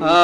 ಆ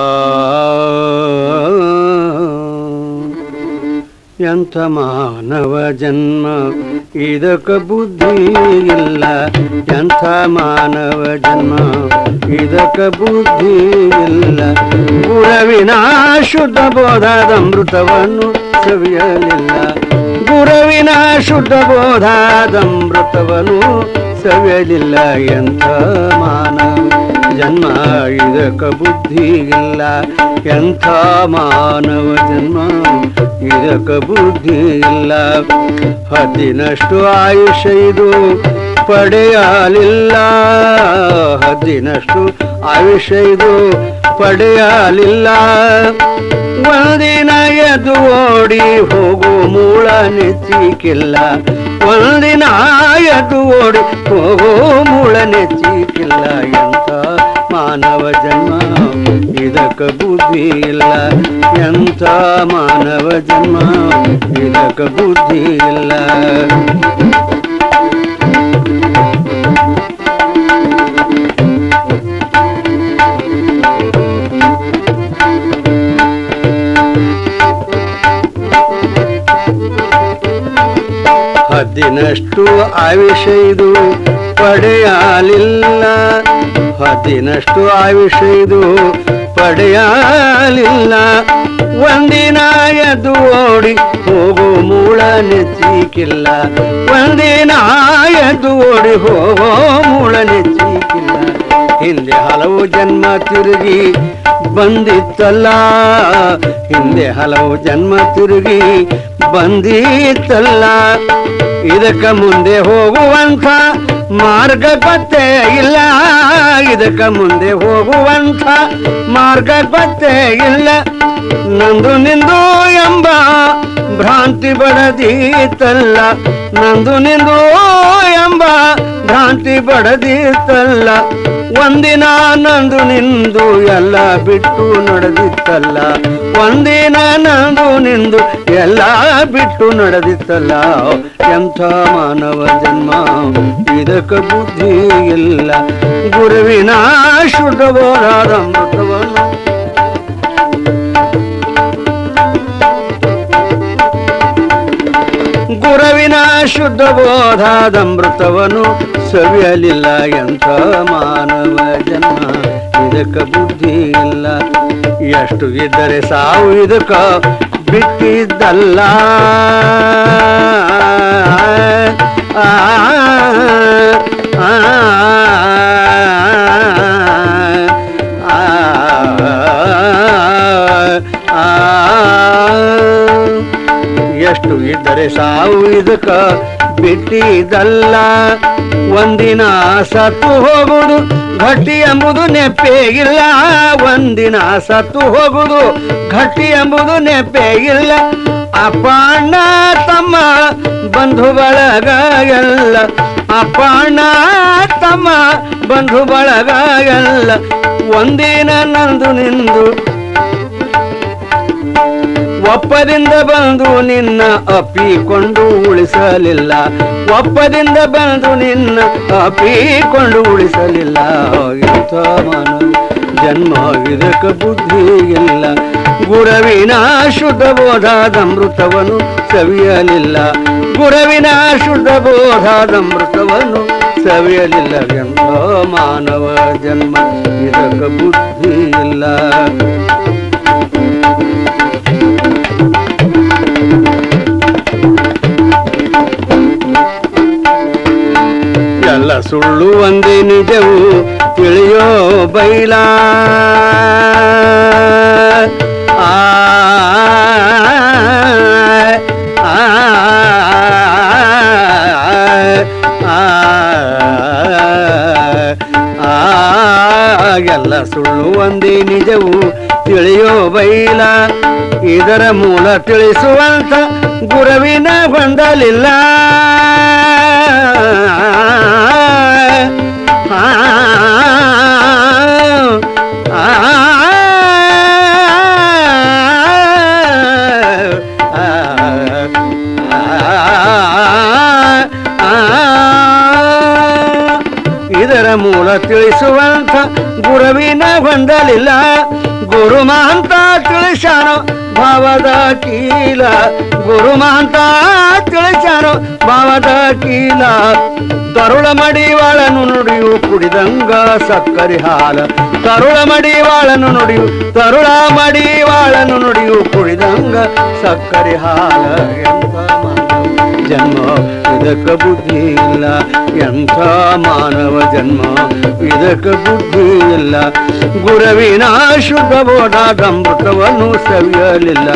ಎಂಥ ಮಾನವ ಜನ್ಮ ಇದಕ್ಕ ಬುದ್ಧಿ ಇಲ್ಲ ಎಂಥ ಮಾನವ ಜನ್ಮ ಇದಕ್ಕ ಬುದ್ಧಿ ಇಲ್ಲ ಗುರವಿನ ಶುದ್ಧ ಬೋಧದ ಅಮೃತವನ್ನು ಸವಿಯಲಿಲ್ಲ ಗುರವಿನ ಶುದ್ಧ ಬೋಧದ ಅಮೃತವನ್ನು ಸವಿಯಲಿಲ್ಲ ಎಂಥ ಮಾನವ ಜನ್ಮ ಇದಕ್ಕ ಬುದ್ಧಿ ಇಲ್ಲ ಎಂಥ ಮಾನವ ಜನ್ಮ ಇದಕ್ಕ ಬುದ್ಧಿ ಇಲ್ಲ ಹದ್ದಿನಷ್ಟು ಆಯುಷ್ಯ ಇದು ಪಡೆಯಲಿಲ್ಲ ಹದ್ದಿನಷ್ಟು ಆಯುಷ್ಯ ಇದು ಪಡೆಯಲಿಲ್ಲ ಒಂದಿನ ಎದು ಓಡಿ ಹೋಗು ಮೂಳ ನೆಚ್ಚಿಕಿಲ್ಲ ಒಂದಿನ ಎದು ಓಡಿ ಹೋಗೋ ಮೂಳ ನೆಚ್ಚಿಕಿಲ್ಲ ಎಂಥ ಮಾನವ ಜನ್ಮ ಇದಕ್ಕ ಬುದ್ಧಿ ಇಲ್ಲ ಎಂಥ ಮಾನವ ಜನ್ಮ ಇದಕ್ಕ ಬುದ್ಧಿ ಇಲ್ಲ ಹದ್ದಿನಷ್ಟು ಆಯುಷ್ಯ ಇದು ಪಡೆಯಲಿಲ್ಲ ಹದ್ದಿನಷ್ಟು ಆಯುಷ್ಯ ಇದು ಪಡೆಯಲಿಲ್ಲ ಒಂದಿನ ಎದ್ದು ಓಡಿ ಹೋಗೋ ಮೂಳ ನೆಚ್ಚಿಕಿಲ್ಲ ಒಂದಿನ ಎದ್ದು ಓಡಿ ಹೋಗೋ ಮೂಳ ನೆಚ್ಚಿಕಿಲ್ಲ ಹಿಂದೆ ಹಲವು ಜನ್ಮ ತಿರುಗಿ ಬಂದಿತ್ತಲ್ಲ ಹಿಂದೆ ಹಲವು ಜನ್ಮ ತಿರುಗಿ ಬಂದಿತ್ತಲ್ಲ ಇದಕ್ಕ ಮುಂದೆ ಹೋಗುವಂಥ ಮಾರ್ಗ ಪತ್ತೆ ಇಲ್ಲ ಇದಕ್ಕ ಮುಂದೆ ಹೋಗುವಂಥ ಮಾರ್ಗ ಪತ್ತೆ ಇಲ್ಲ ನಂದು ನಿಂದು ಎಂಬ ಭ್ರಾಂತಿ ಬಡದೀತಲ್ಲ ನಂದು ನಿಂದು ಎಂಬ ಭ್ರಾಂತಿ ಬಡದೀತಲ್ಲ ಒಂದಿನ ನಂದು ನಿಂದು ಎಲ್ಲ ಬಿಟ್ಟು ನಡೆದಿತ್ತಲ್ಲ ಒಂದಿನ ನಂದು ನಿಂದು ಎಲ್ಲ ಬಿಟ್ಟು ನಡೆದಿತ್ತಲ್ಲ ಎಂಥ ಮಾನವ ಜನ್ಮ ಇದಕ್ಕ ಬುದ್ಧಿ ಇಲ್ಲ ಗುರುವಿನ ಶುದ್ಧಬೋರಾದ ಅಮೃತವನ್ನು ಗುರುವಿನ ಶುದ್ಧ ಬೋಧಾದ ಅಮೃತವನ್ನು ಸವಿಯಲಿಲ್ಲ ಎಂಥ ಮಾನವ ಜನ್ಮ ಇದಕ್ಕ ಬುದ್ಧಿ ಇಲ್ಲ ಎಷ್ಟು ಇದ್ದರೆ ಸಾವು ಇದಕ್ಕ ಬಿಟ್ಟಿದ್ದಲ್ಲ ಆ, ಆ, ಆ, ಆ, ಎಷ್ಟು ಇದ್ದರೆ ಸಾವು ಇದಕ್ಕ ಬಿಟ್ಟಿದಲ್ಲ ಒಂದಿನ ಸತ್ತು ಹೋಗುವುದು ಗಟ್ಟಿ ಎಂಬುದು ನೆಪ್ಪೆ ಇಲ್ಲ ಒಂದಿನ ಸತ್ತು ಹೋಗುವುದು ಗಟ್ಟಿ ಎಂಬುದು ನೆಪ್ಪೆ ಇಲ್ಲ ಅಪ್ಪ ಅಣ್ಣ ತಮ್ಮ ಬಂಧು ಬಳಗ ಎಲ್ಲ ಅಪ್ಪ ಅಣ್ಣ ತಮ್ಮ ಬಂಧು ಬಳಗ ಎಲ್ಲ ಒಂದಿನ ನಂದು ನಿಂದು ಒಪ್ಪದಿಂದ ಬಂದು ನಿನ್ನ ಅಪ್ಪಿಕೊಂಡು ಉಳಿಸಲಿಲ್ಲ ಒಪ್ಪದಿಂದ ಬಂದು ನಿನ್ನ ಅಪ್ಪಿಕೊಂಡು ಉಳಿಸಲಿಲ್ಲ ಇಂಥ ಮಾನವ ಜನ್ಮ ಇದಕ್ಕ ಬುದ್ಧಿ ಇಲ್ಲ ಗುರವಿನ ಶುದ್ಧ ಬೋಧಾದ ಅಮೃತವನ್ನು ಸವಿಯಲಿಲ್ಲ ಗುರವಿನ ಶುದ್ಧ ಬೋಧಾದ ಅಮೃತವನ್ನು ಸವಿಯಲಿಲ್ಲ ಎಂಥ ಮಾನವ ಜನ್ಮ ಇದಕ್ಕ ಬುದ್ಧಿ ಇಲ್ಲ ಎಲ್ಲ ಸುಳ್ಳು ಒಂದೇ ನಿಜವು ತಿಳಿಯೋ ಬೈಲ ಆ, ಆ, ಆ, ಆ, ಎಲ್ಲ ಸುಳ್ಳು ಒಂದೇ ನಿಜವು ತಿಳಿಯೋ ಬೈಲ ಇದರ ಮೂಲ ತಿಳಿಸುವಂತ ಗುರುವಿನ ಹೊಂದಲಿಲ್ಲ ಆ, ಆ, ಇದರ ಮೂಲ ತಿಳಿಸುವಂತ ಗುರ ಗುರುವಿನ ಹೊಂದಲಿಲ್ಲ ಗುರು ಮಹಂತ ತಿಳಿಸಾನು ಭಾವದ ಕೀಲ ಗುರು ಮಹಂತ ತಿಳಿಸಾನು ಭಾವದ ಕೀಲ ತರುಳ ಮಡಿವಾಳನು ನುಡಿಯು ಕುಡಿದಂಗ ಸಕ್ಕರೆ ಹಾಲ ತರುಳ ಮಡಿವಾಳನು ನುಡಿಯು ತರುಳ ಮಡಿವಾಳನು ನುಡಿಯು ಕುಡಿದಂಗ ಸಕ್ಕರೆ ಹಾಲ ಎಂಥ ಮಾನವ ಜನ್ಮ ಇದಕ್ಕ ಬುದ್ಧಿ ಇಲ್ಲ ಎಂಥ ಮಾನವ ಜನ್ಮ ಇದಕ್ಕ ಬುದ್ಧಿ ಇಲ್ಲ ಗುರುವಿನ ಶುದ್ಧ ಬೋಧಾದ ಅಮೃತವನ್ನು ಸವಿಯಲಿಲ್ಲ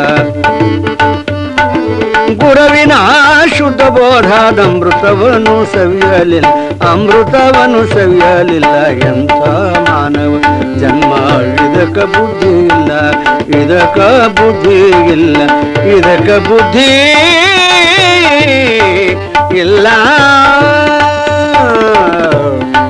ಗುರುವಿನ ಶುದ್ಧ ಬೋಧಾದ ಅಮೃತವನ್ನು ಸವಿಯಲಿಲ್ಲ ಅಮೃತವನ್ನು ಸವಿಯಲಿಲ್ಲ ಎಂಥ ಮಾನವ ಜನ್ಮ ಇದಕ್ಕ ಬುದ್ಧಿ ಇಲ್ಲ ಇದಕ್ಕ ಬುದ್ಧಿ ಇಲ್ಲ ಇದಕ್ಕ ಬುದ್ಧಿ ಇಲ್ಲ